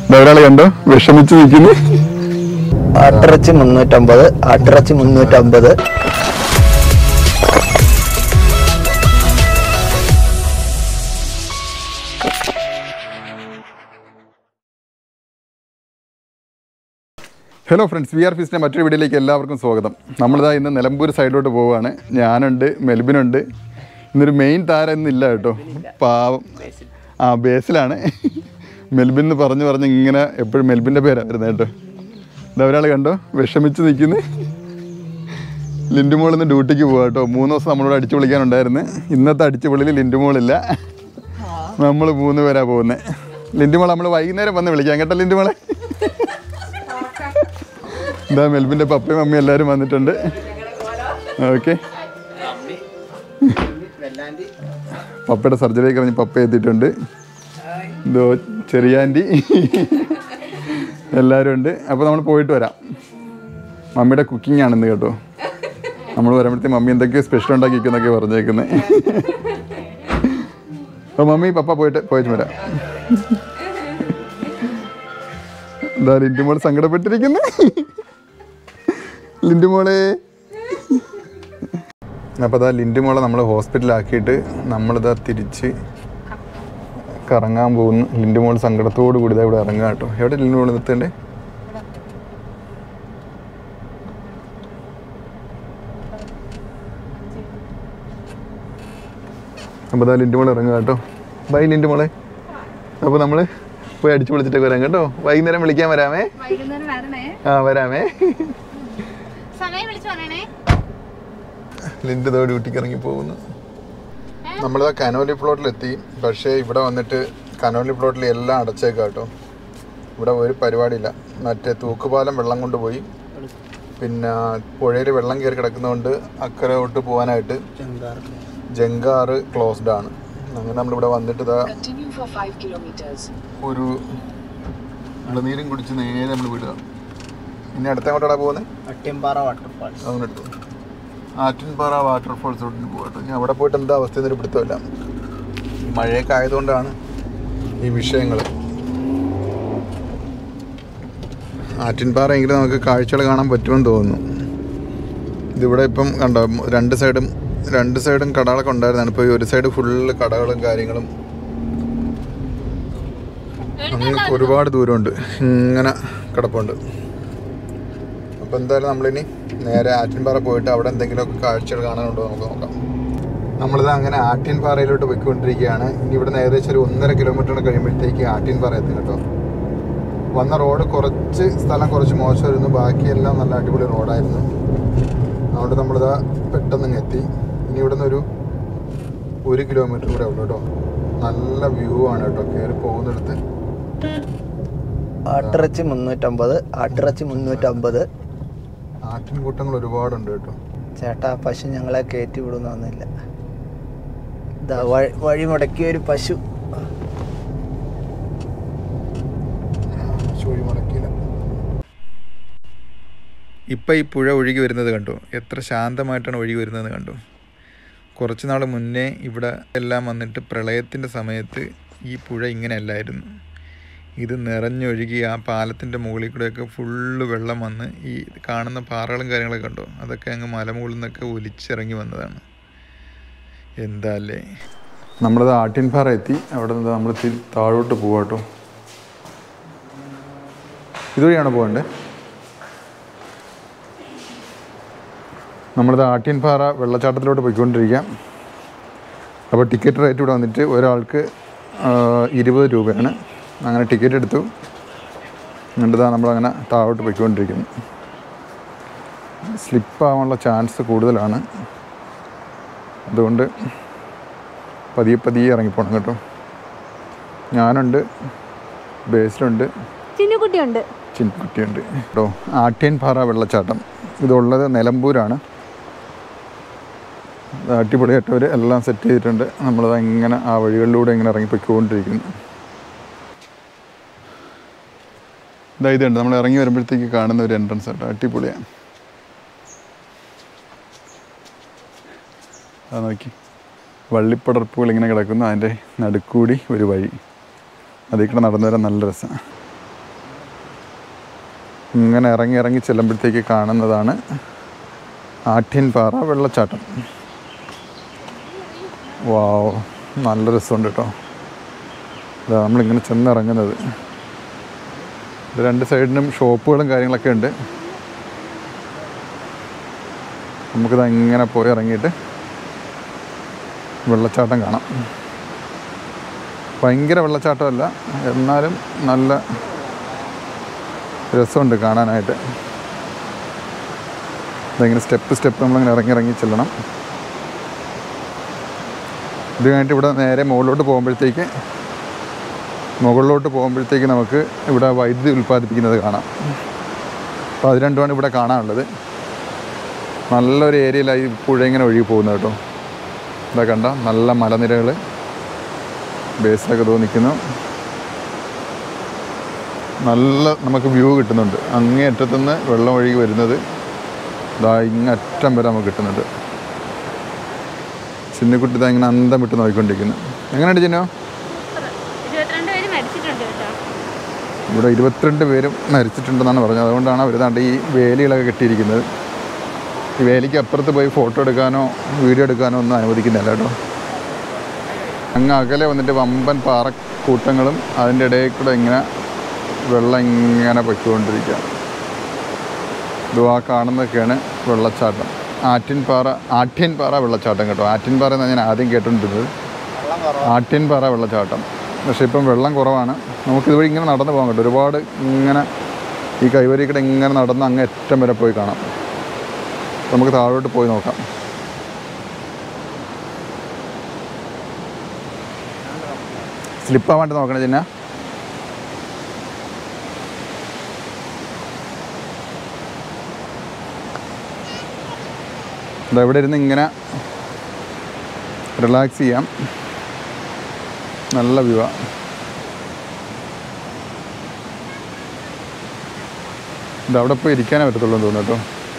ഒരാൾ കണ്ടോ വിഷമിച്ച് നിൽക്കുന്നു ആട്ടിറച്ചി മുന്നൂറ്റമ്പത് ആട്ടിറച്ചി മുന്നൂറ്റമ്പത് ഹലോ ഫ്രണ്ട്സ് വി ആർ ഫിസിൻ്റെ മറ്റൊരു വീഡിയോയിലേക്ക് എല്ലാവർക്കും സ്വാഗതം നമ്മളിതാ ഇന്ന് നിലമ്പൂർ സൈഡിലോട്ട് പോവുകയാണ് ഞാനുണ്ട് മെൽബിനുണ്ട് ഇന്നൊരു മെയിൻ താരം ഇന്നില്ല കേട്ടോ പാവം ആ ബേസിലാണ് മെൽബിൻ എന്ന് പറഞ്ഞു പറഞ്ഞ് ഇങ്ങനെ എപ്പോഴും മെൽബിൻ്റെ പേരാണ് വരുന്നത് കേട്ടോ ഇതാ ഒരാൾ കണ്ടോ വിഷമിച്ച് നിൽക്കുന്നു ലിൻഡുമോൾ ഇന്ന് ഡ്യൂട്ടിക്ക് പോകാം കേട്ടോ മൂന്ന് ദിവസം നമ്മളോട് അടിച്ചു വിളിക്കാനുണ്ടായിരുന്നു ഇന്നത്തെ അടിച്ചു വിളിയിൽ ലിൻഡുമോളില്ല നമ്മൾ മൂന്ന് പേരാ പോകുന്നത് ലിൻഡുമോൾ നമ്മൾ വൈകുന്നേരം വന്ന് വിളിക്കാം കേട്ടോ ലിൻഡുമോളെ ഇതാ മെൽബിൻ്റെ പപ്പയും മമ്മിയും എല്ലാവരും വന്നിട്ടുണ്ട് ഓക്കെ പപ്പയുടെ സർജറി കഴിഞ്ഞ് പപ്പ എത്തിയിട്ടുണ്ട് ഇതോ ചെറിയ ആൻറ്റി എല്ലാവരും ഉണ്ട് അപ്പോൾ നമ്മൾ പോയിട്ട് വരാം മമ്മിയുടെ കുക്കിംഗ് ആണെന്ന് കേട്ടോ നമ്മൾ വരുമ്പോഴത്തേക്ക് മമ്മി എന്തൊക്കെയോ സ്പെഷ്യൽ ഉണ്ടാക്കിക്കുന്നൊക്കെ പറഞ്ഞേക്കുന്നത് അപ്പോൾ മമ്മി പപ്പ പോയിട്ട് പോയിട്ട് വരാം എന്താ ലിൻഡു മോൾ സങ്കടപ്പെട്ടിരിക്കുന്നു ലിൻഡു മോളെ അപ്പോൾ അതാ ലിൻഡു മോളെ നമ്മൾ ഹോസ്പിറ്റലാക്കിയിട്ട് നമ്മളിതാ തിരിച്ച് കറങ്ങാൻ പോകുന്നു ലിൻഡു മോൾ സങ്കടത്തോട് കൂടി ഇതാ ഇവിടെ ഇറങ്ങുക കേട്ടോ എവിടെ ലിൻഡു മോൾ നിർത്തേണ്ടേ അപ്പോൾ അതാ ലിൻഡു മോൾ ഇറങ്ങുക കേട്ടോ ബൈ ലിൻഡു മോളെ അപ്പോൾ നമ്മൾ പോയി അടിച്ചു വിളിച്ചിട്ടൊക്കെ വരാം കേട്ടോ വൈകുന്നേരം വിളിക്കാൻ വരാമേ വൈകുന്നേരം വരണേ ആ വരാമേ സമയം വിളിച്ചു പറയണേ ലിൻ്റെ ഇതോ ഡ്യൂട്ടിക്ക് ഇറങ്ങി പോകുന്നു നമ്മളിതാ കനോലി പ്ലോട്ടിലെത്തി പക്ഷേ ഇവിടെ വന്നിട്ട് കനോലി പ്ലോട്ടിൽ എല്ലാം അടച്ചേക്കാം കേട്ടോ ഇവിടെ ഒരു പരിപാടിയില്ല മറ്റേ തൂക്കുപാലം വെള്ളം കൊണ്ടുപോയി പിന്നെ പുഴയിൽ വെള്ളം കയറി കിടക്കുന്നതുകൊണ്ട് അക്കരെ തൊട്ട് പോകാനായിട്ട് ജങ്കാറ് ക്ലോസ്ഡ് ആണ് അങ്ങനെ നമ്മളിവിടെ വന്നിട്ട് ഇതാ Continue for 5 kilometers. ഒരു ഇളനീരും കുടിച്ച് നേരെ നമ്മൾ വിടുക ഇനി അടുത്ത എങ്ങോട്ടാണ് പോകുന്നത് അട്ടിയമ്പാറ വാട്ടർഫാൾസ് അതുകൊണ്ടിട്ടു ആറ്റിൻപാറ വാട്ടർഫോൾസോട്ട് പോകട്ടെ ഞാൻ അവിടെ പോയിട്ട് എന്താ അവസ്ഥ എന്നൊരു പിടുത്തമില്ല ഈ മഴയൊക്കെ ആയതുകൊണ്ടാണ് ഈ വിഷയങ്ങൾ ആറ്റിൻപാറ എങ്കിലും നമുക്ക് കാഴ്ചകൾ കാണാൻ പറ്റുമെന്ന് തോന്നുന്നു ഇതിവിടെ ഇപ്പം കണ്ടോ രണ്ട് സൈഡും രണ്ട് സൈഡും കടകളൊക്കെ ഉണ്ടായിരുന്നാണ് ഇപ്പോൾ ഈ ഒരു സൈഡ് ഫുള്ള് കടകളും കാര്യങ്ങളും അങ്ങനെ ഒരുപാട് ദൂരമുണ്ട് ഇങ്ങനെ കിടപ്പുണ്ട് അപ്പോൾ എന്തായാലും നമ്മളിനി നേരെ ആറ്റിൻപാറ പോയിട്ട് അവിടെ എന്തെങ്കിലുമൊക്കെ കാഴ്ചകൾ കാണാനുണ്ടോ നമുക്ക് നോക്കാം നമ്മളിത് അങ്ങനെ ആറ്റിൻപാറയിലോട്ട് പോയിക്കൊണ്ടിരിക്കുകയാണ് ഇനി ഇവിടുന്ന് ഏകദേശം ഒരു ഒന്നര കിലോമീറ്റർ കഴിയുമ്പോഴത്തേക്ക് ആറ്റിൻപാറ എത്തും കേട്ടോ വന്ന റോഡ് കുറച്ച് സ്ഥലം കുറച്ച് മോശമായിരുന്നു ബാക്കിയെല്ലാം നല്ല അടിപൊളി റോഡായിരുന്നു അതുകൊണ്ട് നമ്മളിതാ പെട്ടെന്ന് ഇങ്ങ് എത്തി ഇനി ഇവിടുന്ന് ഒരു ഒരു കിലോമീറ്റർ കൂടെ ഉള്ളൂ കേട്ടോ നല്ല വ്യൂ ആണ് കേട്ടോ കയറി പോകുന്നിടത്ത് ആട്ടിറച്ചി മുന്നൂറ്റമ്പത് ആട്ടിറച്ചി മുന്നൂറ്റമ്പത് ആറ്റിൻകൂട്ടങ്ങൾ ഒരുപാടുണ്ട് കേട്ടോ ചേട്ടാ പശു ഞങ്ങളെ കയറ്റി വിടുന്നൊന്നുമില്ല ഇതാ വഴി വഴി മുടക്കിയ ഒരു പശു ചുഴി മുടക്കിയില്ല ഇപ്പം ഈ പുഴ ഒഴുകി വരുന്നത് കണ്ടോ എത്ര ശാന്തമായിട്ടാണ് ഒഴുകി വരുന്നത് കണ്ടോ കുറച്ച് നാൾ മുന്നേ ഇവിടെ എല്ലാം വന്നിട്ട് പ്രളയത്തിൻ്റെ സമയത്ത് ഈ പുഴ ഇങ്ങനെ അല്ലായിരുന്നു ഇത് നിറഞ്ഞൊഴുകി ആ പാലത്തിൻ്റെ മുകളിൽ കൂടെയൊക്കെ ഫുള്ള് വെള്ളം വന്ന് ഈ കാണുന്ന പാറകളും കാര്യങ്ങളൊക്കെ കണ്ടോ അതൊക്കെ അങ്ങ് മലമുകളിൽ നിന്നൊക്കെ ഒലിച്ചിറങ്ങി വന്നതാണ് എന്താ അല്ലേ നമ്മളത് ആട്ടിൻപാറ എത്തി അവിടെ നിന്ന് നമ്മൾ തിരി- താഴോട്ട് പോവാട്ടോ ഇതുവഴിയാണോ പോകണ്ടേ നമ്മളിത് ആട്ടിൻപാറ വെള്ളച്ചാട്ടത്തിലോട്ട് പോയിക്കൊണ്ടിരിക്കാം അപ്പോൾ ടിക്കറ്റ് റേറ്റ് ഇവിടെ വന്നിട്ട് ഒരാൾക്ക് ആ, ഇരുപത് രൂപയാണ് അങ്ങനെ ടിക്കറ്റ് എടുത്തു എന്നിട്ട് നമ്മളങ്ങനെ താഴോട്ട് പോയിക്കൊണ്ടിരിക്കുന്നു സ്ലിപ്പാവാനുള്ള ചാൻസ് കൂടുതലാണ് അതുകൊണ്ട് പതിയെ പതിയെ ഇറങ്ങിപ്പോണം കേട്ടോ ഞാനുണ്ട് ബേസിലുണ്ട് ചിന്നുകുട്ടിയുണ്ട് ചിൻകുട്ടിയുണ്ട് കേട്ടോ ആട്യൻപാറ വെള്ളച്ചാട്ടം ഇതുള്ളത് നിലമ്പൂരാണ് ഇത് അടിപൊളിയായിട്ടവർ എല്ലാം സെറ്റ് ചെയ്തിട്ടുണ്ട് നമ്മളത് ഇങ്ങനെ ആ വഴികളിലൂടെ ഇങ്ങനെ ഇറങ്ങിപ്പോയിക്കൊണ്ടിരിക്കുന്നു ഇതാ ഇതുണ്ട് നമ്മൾ ഇറങ്ങി വരുമ്പോഴത്തേക്ക് കാണുന്ന ഒരു എൻട്രൻസ് കേട്ടോ അടിപൊളിയാണ് അത് നോക്കി വള്ളിപ്പടർപ്പുകൾ ഇങ്ങനെ കിടക്കുന്നു അതിൻ്റെ നടുക്കൂടി ഒരു വഴി അതിൽ കൂടെ നടന്നു വരാൻ നല്ല രസമാണ് ഇങ്ങനെ ഇറങ്ങി ഇറങ്ങി ചെല്ലുമ്പോഴത്തേക്ക് കാണുന്നതാണ് ആഠ്യൻപാറ വെള്ളച്ചാട്ടം വാവ് നല്ല രസമുണ്ട് കേട്ടോ ഇതാ നമ്മളിങ്ങനെ ചെന്നിറങ്ങുന്നത് ഇത് രണ്ട് സൈഡിനും ഷോപ്പുകളും കാര്യങ്ങളൊക്കെ ഉണ്ട് നമുക്കിത് ഇങ്ങനെ പോയി ഇറങ്ങിയിട്ട് വെള്ളച്ചാട്ടം കാണാം ഭയങ്കര വെള്ളച്ചാട്ടമല്ല എന്നാലും നല്ല രസമുണ്ട് കാണാനായിട്ട് ഇതിങ്ങനെ സ്റ്റെപ്പ് സ്റ്റെപ്പ് നമ്മളിങ്ങനെ ഇറങ്ങി ഇറങ്ങി ചെല്ലണം ഇത് കഴിഞ്ഞിട്ട് ഇവിടെ നേരെ മുകളിലോട്ട് പോകുമ്പോഴത്തേക്ക് മുകളിലോട്ട് പോകുമ്പോഴത്തേക്ക് നമുക്ക് ഇവിടെ വൈദ്യുതി ഉൽപ്പാദിപ്പിക്കുന്നത് കാണാം അപ്പോൾ അത് രണ്ടുമാണ് ഇവിടെ കാണാനുള്ളത് നല്ലൊരു ഏരിയയിലായി ഈ പുഴ ഇങ്ങനെ ഒഴുകി പോകുന്നത് കേട്ടോ ഇതാ കണ്ട നല്ല മലനിരകൾ ബേസിലൊക്കെ തോന്നിക്കുന്നു നല്ല നമുക്ക് വ്യൂ കിട്ടുന്നുണ്ട് അങ്ങേ അറ്റത്തുനിന്ന് വെള്ളം ഒഴുകി വരുന്നത് ഇതാ ഇങ്ങറ്റം വരെ നമുക്ക് കിട്ടുന്നുണ്ട് ചിന്നക്കുട്ടി ഇതാ ഇങ്ങനെ അന്തം വിട്ട് നോക്കിക്കൊണ്ടിരിക്കുന്നു എങ്ങനെയുണ്ട് ചിന്നോ ഇരുപത്തിരണ്ട് പേര് മരിച്ചിട്ടുണ്ട് കേട്ടോ ഇവിടെ ഇരുപത്തിരണ്ട് പേരും മരിച്ചിട്ടുണ്ടെന്നാണ് പറഞ്ഞത് അതുകൊണ്ടാണ് അവർ ദാണ്ട് ഈ വേലികളൊക്കെ കെട്ടിയിരിക്കുന്നത് ഈ വേലിക്ക് അപ്പുറത്ത് പോയി ഫോട്ടോ എടുക്കാനോ വീഡിയോ എടുക്കാനോ ഒന്നും അനുവദിക്കുന്നില്ല കേട്ടോ അങ്ങ് അകലെ വന്നിട്ട് വമ്പൻ പാറക്കൂട്ടങ്ങളും അതിൻ്റെ ഇടയിൽ കൂടെ ഇങ്ങനെ വെള്ളം ഇങ്ങനെ പൊയ്ക്കൊണ്ടിരിക്കുക ഇത് ആ കാണുന്നതൊക്കെയാണ് വെള്ളച്ചാട്ടം ആറ്റിൻപാറ ആട്യൻപാറ വെള്ളച്ചാട്ടം കേട്ടോ ആറ്റിൻപാറ എന്നാണ് ഞാൻ ആദ്യം കേട്ടുകൊണ്ടിരുന്നത് ആട്യൻപാറ വെള്ളച്ചാട്ടം പക്ഷേ ഇപ്പം വെള്ളം കുറവാണ് നമുക്കിതുവഴി ഇങ്ങനെ നടന്നു പോകാൻ കേട്ടോ ഒരുപാട് ഇങ്ങനെ ഈ കൈവരി കൂടെ ഇങ്ങനെ നടന്ന് അങ്ങ് അറ്റം വരെ പോയി കാണാം നമുക്ക് താഴോട്ട് പോയി നോക്കാം സ്ലിപ്പാവാണ്ട് നോക്കണേ ചിന്ന ഇതാ ഇവിടെ ഇരുന്ന് ഇങ്ങനെ റിലാക്സ് ചെയ്യാം നല്ല വ്യൂ ഇത് അവിടെ പോയി ഇരിക്കാനേ പറ്റത്തുള്ളൂ എന്ന് തോന്നുന്നു കേട്ടോ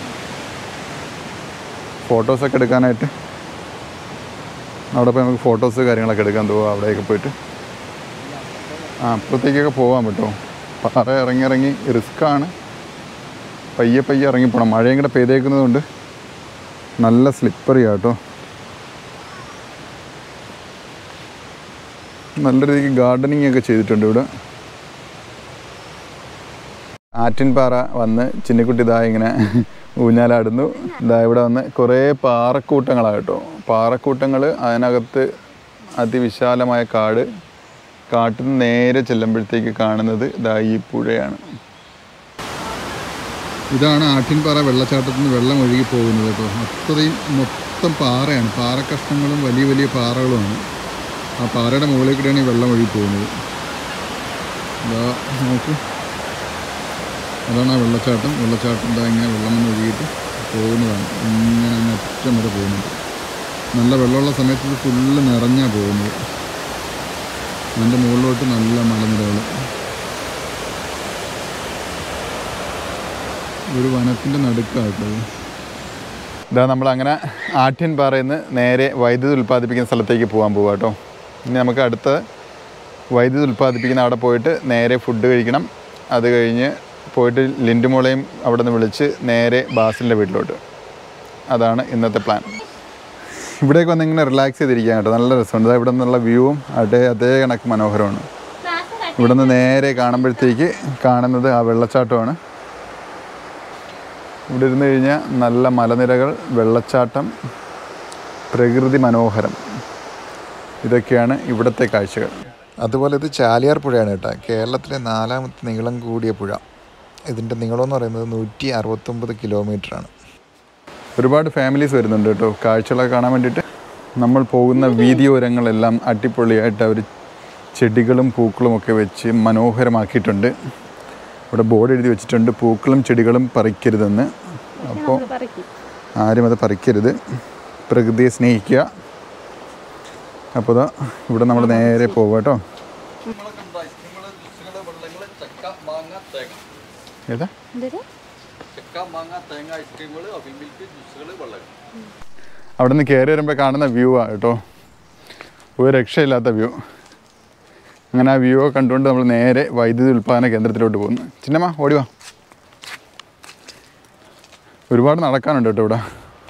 ഫോട്ടോസൊക്കെ എടുക്കാനായിട്ട് അവിടെ പോയി നമുക്ക് ഫോട്ടോസ് കാര്യങ്ങളൊക്കെ എടുക്കാൻ തോന്നുക അവിടെയൊക്കെ പോയിട്ട് ആ അപ്പുറത്തേക്കൊക്കെ പോകാൻ പറ്റുമോ പാറ ഇറങ്ങി ഇറങ്ങി റിസ്ക്കാണ് പയ്യെ പയ്യെ ഇറങ്ങിപ്പോണം മഴയും കൂടെ പെയ്തേക്കുന്നതുകൊണ്ട് നല്ല സ്ലിപ്പറി ആട്ടോ നല്ല രീതിക്ക് ഗാർഡനിങ് ഒക്കെ ചെയ്തിട്ടുണ്ട് ഇവിടെ ആറ്റിൻപാറ വന്ന് ചിന്നിക്കുട്ടി ഇതാ ഇങ്ങനെ ഊഞ്ഞാലാടുന്നു ഇതാ ഇവിടെ വന്ന് കുറേ പാറക്കൂട്ടങ്ങളാണ് കേട്ടോ പാറക്കൂട്ടങ്ങൾ അതിനകത്ത് അതിവിശാലമായ കാട് കാട്ടിൽ നിന്ന് നേരെ ചെല്ലുമ്പോഴത്തേക്ക് കാണുന്നത് ഇതാ ഈ പുഴയാണ് ഇതാണ് ആട്ടിൻപാറ വെള്ളച്ചാട്ടത്തിൽ നിന്ന് വെള്ളം ഒഴുകി പോകുന്നത് കേട്ടോ അത്രയും മൊത്തം പാറയാണ് പാറക്കഷ്ണങ്ങളും വലിയ വലിയ പാറകളുമാണ് ആ പാറയുടെ മുകളിൽ കൂടെയാണ് ഈ വെള്ളം ഒഴുകി പോകുന്നത് ഇതാ നോക്ക് അതാണ് ആ വെള്ളച്ചാട്ടം വെള്ളച്ചാട്ടം ഇതാ ഇങ്ങനെ വെള്ളം വന്ന് ഒഴുകിയിട്ട് പോകുന്നതാണ് ഇങ്ങനെ അങ്ങ് അറ്റം വരെ പോകുന്നുണ്ട് നല്ല വെള്ളമുള്ള സമയത്ത് ഇത് ഫുള്ള് നിറഞ്ഞാണ് പോകുന്നത് അതിൻ്റെ മുകളിലോട്ട് നല്ല മലനിരകൾ ഒരു വനത്തിൻ്റെ നടുക്കാട്ടോ ഇതാ നമ്മൾ അങ്ങനെ ആട്യൻ പാറയിൽ നിന്ന് നേരെ വൈദ്യുതി ഉൽപ്പാദിപ്പിക്കുന്ന സ്ഥലത്തേക്ക് പോകാൻ പോവാം കേട്ടോ ഇനി നമുക്ക് അടുത്ത വൈദ്യുതി ഉൽപ്പാദിപ്പിക്കുന്ന അവിടെ പോയിട്ട് നേരെ ഫുഡ് കഴിക്കണം അത് കഴിഞ്ഞ് പോയിട്ട് ലിൻഡുമോളെയും അവിടെ നിന്ന് വിളിച്ച് നേരെ ബാസിലിൻ്റെ വീട്ടിലോട്ട് അതാണ് ഇന്നത്തെ പ്ലാൻ ഇവിടേക്ക് വന്ന് ഇങ്ങനെ റിലാക്സ് ചെയ്തിരിക്കാൻ കേട്ടോ നല്ല രസമുണ്ട് ദാ ഇവിടെ നിന്നുള്ള വ്യൂവും അതേ അതേ കണക്ക് മനോഹരമാണ് ഇവിടെ നിന്ന് നേരെ കാണുമ്പോഴത്തേക്ക് കാണുന്നത് ആ വെള്ളച്ചാട്ടമാണ് ഇവിടെ ഇരുന്ന് കഴിഞ്ഞാൽ നല്ല മലനിരകൾ വെള്ളച്ചാട്ടം പ്രകൃതി മനോഹരം ഇതൊക്കെയാണ് ഇവിടുത്തെ കാഴ്ചകൾ അതുപോലെ ഇത് ചാലിയാർ പുഴയാണ് കേട്ടോ കേരളത്തിലെ നാലാമത്തെ നീളം കൂടിയ പുഴ ഇതിൻ്റെ നീളം എന്ന് പറയുന്നത് നൂറ്റി അറുപത്തൊമ്പത് കിലോമീറ്ററാണ് ഒരുപാട് ഫാമിലീസ് വരുന്നുണ്ട് കേട്ടോ കാഴ്ചകളൊക്കെ കാണാൻ വേണ്ടിയിട്ട് നമ്മൾ പോകുന്ന വീതിയോരങ്ങളെല്ലാം അടിപൊളിയായിട്ട് അവർ ചെടികളും പൂക്കളും ഒക്കെ വെച്ച് മനോഹരമാക്കിയിട്ടുണ്ട് ഇവിടെ ബോർഡ് എഴുതി വെച്ചിട്ടുണ്ട് പൂക്കളും ചെടികളും പറിക്കരുതെന്ന് അപ്പോൾ ആരും അത് പറിക്കരുത് പ്രകൃതിയെ സ്നേഹിക്കുക അപ്പോൾ ഇതാ ഇവിടെ നമ്മൾ നേരെ പോവുക കേട്ടോ ഏതാ അവിടെ നിന്ന് കയറി വരുമ്പോൾ കാണുന്ന വ്യൂ ആണ് കേട്ടോ ഒരു രക്ഷയില്ലാത്ത വ്യൂ അങ്ങനെ ആ വ്യൂ കണ്ടുകൊണ്ട് നമ്മൾ നേരെ വൈദ്യുതി ഉൽപ്പാദന കേന്ദ്രത്തിലോട്ട് പോകുന്നു ചിന്നമ്മ ഓടി വാ ഒരുപാട് നടക്കാനുണ്ട് കേട്ടോ ഇവിടെ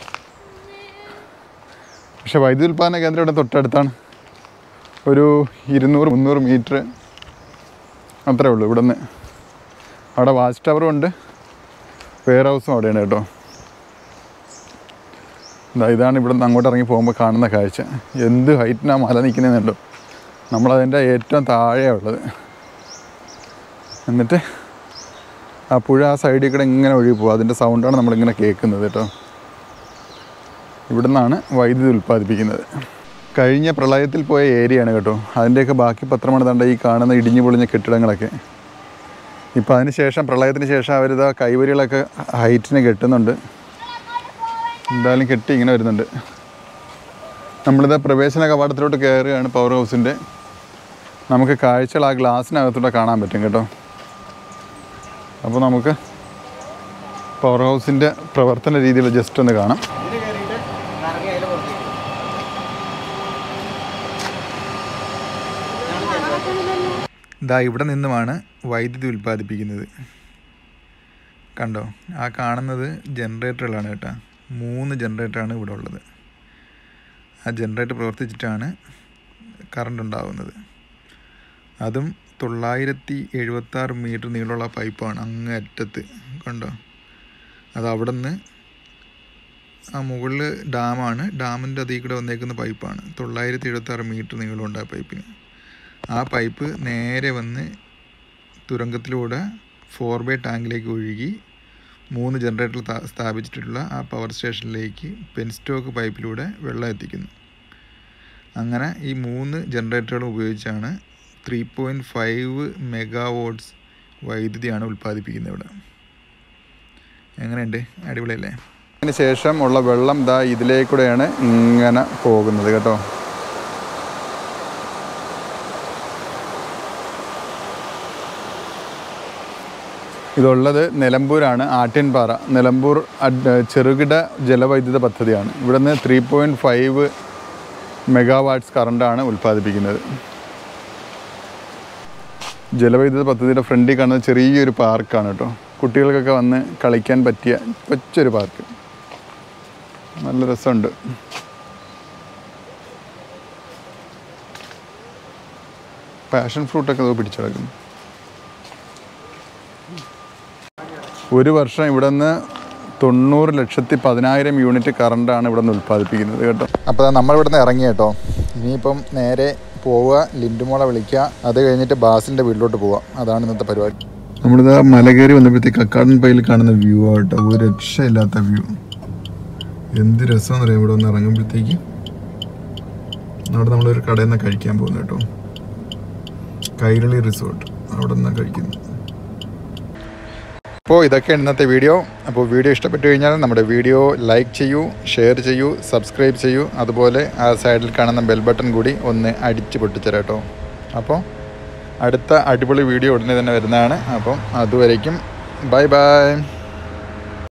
പക്ഷെ വൈദ്യുതി ഉൽപ്പാദന കേന്ദ്രം ഇവിടെ തൊട്ടടുത്താണ് ഒരു ഇരുന്നൂറ് മുന്നൂറ് മീറ്റർ അത്രേ ഉള്ളൂ ഇവിടുന്ന് അവിടെ വാച്ച് ടവറും ഉണ്ട് വെയർ ഹൗസും അവിടെയാണ് കേട്ടോ ഇതാ ഇതാണ് ഇവിടെ നിന്ന് അങ്ങോട്ട് ഇറങ്ങി പോകുമ്പോൾ കാണുന്ന കാഴ്ച എന്ത് ഹൈറ്റിനാണ് മല നിൽക്കുന്നതെന്നുണ്ടോ നമ്മളതിൻ്റെ ഏറ്റവും താഴെയാണ് ഉള്ളത് എന്നിട്ട് ആ പുഴ ആ സൈഡിൽ കൂടെ ഇങ്ങനെ ഒഴുകി പോകും അതിൻ്റെ സൗണ്ടാണ് നമ്മളിങ്ങനെ കേൾക്കുന്നത് കേട്ടോ ഇവിടുന്നാണ് വൈദ്യുതി ഉൽപ്പാദിപ്പിക്കുന്നത് കഴിഞ്ഞ പ്രളയത്തിൽ പോയ ഏരിയയാണ് കേട്ടോ അതിൻ്റെയൊക്കെ ബാക്കി പത്രമാണ് തണ്ട ഈ കാണുന്ന ഇടിഞ്ഞു പൊളിഞ്ഞ കെട്ടിടങ്ങളൊക്കെ ഇപ്പോൾ അതിന് ശേഷം പ്രളയത്തിന് ശേഷം അവരിതാ കൈവരികളൊക്കെ ഹൈറ്റിന് കെട്ടുന്നുണ്ട് എന്തായാലും കെട്ടി ഇങ്ങനെ വരുന്നുണ്ട് നമ്മളിത് പ്രവേശന കവാടത്തിലോട്ട് കയറുകയാണ് പവർ ഹൗസിൻ്റെ നമുക്ക് കാഴ്ചകൾ ആ ഗ്ലാസ്സിനകത്തൂടെ കാണാൻ പറ്റും കേട്ടോ അപ്പോൾ നമുക്ക് പവർ ഹൗസിൻ്റെ പ്രവർത്തന രീതിയിൽ ജസ്റ്റ് ഒന്ന് കാണാം ഇതാ ഇവിടെ നിന്നുമാണ് വൈദ്യുതി ഉൽപ്പാദിപ്പിക്കുന്നത് കണ്ടോ ആ കാണുന്നത് ജനറേറ്ററുകളാണ് കേട്ടോ മൂന്ന് ജനറേറ്ററാണ് ഇവിടെ ഉള്ളത് ആ ജനറേറ്റർ പ്രവർത്തിച്ചിട്ടാണ് കറണ്ട് ഉണ്ടാവുന്നത് അതും തൊള്ളായിരത്തി എഴുപത്താറ് മീറ്റർ നീളമുള്ള പൈപ്പാണ് അങ്ങ് അറ്റത്ത് കണ്ടോ അത് അവിടെ നിന്ന് ആ മുകളിൽ ഡാമാണ് ഡാമിൻ്റെ അതിൽ കൂടെ വന്നേക്കുന്ന പൈപ്പാണ് തൊള്ളായിരത്തി എഴുപത്താറ് മീറ്റർ നീളമുണ്ട് ആ പൈപ്പിന് ആ പൈപ്പ് നേരെ വന്ന് തുരങ്കത്തിലൂടെ ഫോർ ബൈ ടാങ്കിലേക്ക് ഒഴുകി മൂന്ന് ജനറേറ്റർ സ്ഥാ- സ്ഥാപിച്ചിട്ടുള്ള ആ പവർ സ്റ്റേഷനിലേക്ക് പെൻസ്റ്റോക്ക് പൈപ്പിലൂടെ വെള്ളം എത്തിക്കുന്നു അങ്ങനെ ഈ മൂന്ന് ജനറേറ്ററുകളും ഉപയോഗിച്ചാണ് ത്രീ പോയിൻറ്റ് ഫൈവ് മെഗാവോട്ട്സ് വൈദ്യുതിയാണ് ഉൽപ്പാദിപ്പിക്കുന്നത് ഇവിടെ എങ്ങനെയുണ്ട് അടിപൊളിയല്ലേ അതിന് ശേഷം ഉള്ള വെള്ളം ദാ ഇതിലേക്കൂടെയാണ് ഇങ്ങനെ പോകുന്നത് കേട്ടോ ഇതുള്ളത് നിലമ്പൂരാണ് ആട്ടിൻപാറ നിലമ്പൂർ അഡ് ചെറുകിട ജലവൈദ്യുത പദ്ധതിയാണ് ഇവിടുന്ന് ത്രീ പോയിൻറ്റ് ഫൈവ് മെഗാവാട്ട്സ് കറണ്ടാണ് ഉൽപ്പാദിപ്പിക്കുന്നത് ജലവൈദ്യുത പദ്ധതിയുടെ ഫ്രണ്ടിൽ കാണുന്ന ചെറിയൊരു പാർക്കാണ് കേട്ടോ കുട്ടികൾക്കൊക്കെ വന്ന് കളിക്കാൻ പറ്റിയ കൊച്ചൊരു പാർക്ക് നല്ല രസമുണ്ട് പാഷൻ ഫ്രൂട്ടൊക്കെ ഇതോ പിടിച്ചു കിടക്കുന്നു ഒരു വർഷം ഇവിടെ നിന്ന് തൊണ്ണൂറ് ലക്ഷത്തി പതിനായിരം യൂണിറ്റ് കറണ്ടാണ് ഇവിടെ നിന്ന് ഉൽപ്പാദിപ്പിക്കുന്നത് കേട്ടോ അപ്പോൾ നമ്മൾ ഇവിടെ നിന്ന് ഇറങ്ങി കേട്ടോ ഇനിയിപ്പം നേരെ പോവുക ലിൻഡുമോളെ വിളിക്കുക അത് കഴിഞ്ഞിട്ട് ബാസിൻ്റെ വീട്ടിലോട്ട് പോവുക അതാണ് ഇന്നത്തെ പരിപാടി നമ്മളിത് മല കയറി വന്നപ്പോഴത്തേക്ക് കക്കാടൻ പൈയിൽ കാണുന്ന വ്യൂ ആട്ടോ ഒരു രക്ഷയില്ലാത്ത വ്യൂ എന്ത് രസമെന്ന് അറിയാം ഇവിടെ ഒന്ന് ഇറങ്ങുമ്പോഴത്തേക്ക് അവിടെ നമ്മളൊരു കടയിൽ നിന്ന് കഴിക്കാൻ പോകുന്നു കേട്ടോ കൈരളി റിസോർട്ട് അവിടെ നിന്നാണ് കഴിക്കുന്നത് അപ്പോൾ ഇതൊക്കെ ഇന്നത്തെ വീഡിയോ അപ്പോൾ വീഡിയോ ഇഷ്ടപ്പെട്ടു കഴിഞ്ഞാൽ നമ്മുടെ വീഡിയോ ലൈക്ക് ചെയ്യൂ ഷെയർ ചെയ്യൂ സബ്സ്ക്രൈബ് ചെയ്യൂ അതുപോലെ ആ സൈഡിൽ കാണുന്ന ബെൽ ബട്ടൺ കൂടി ഒന്ന് അടിച്ച് പൊട്ടിച്ചേരാം കേട്ടോ അപ്പോൾ അടുത്ത അടിപൊളി വീഡിയോ ഉടനെ തന്നെ വരുന്നതാണ് അപ്പം അതുവരേക്കും ബൈ ബൈ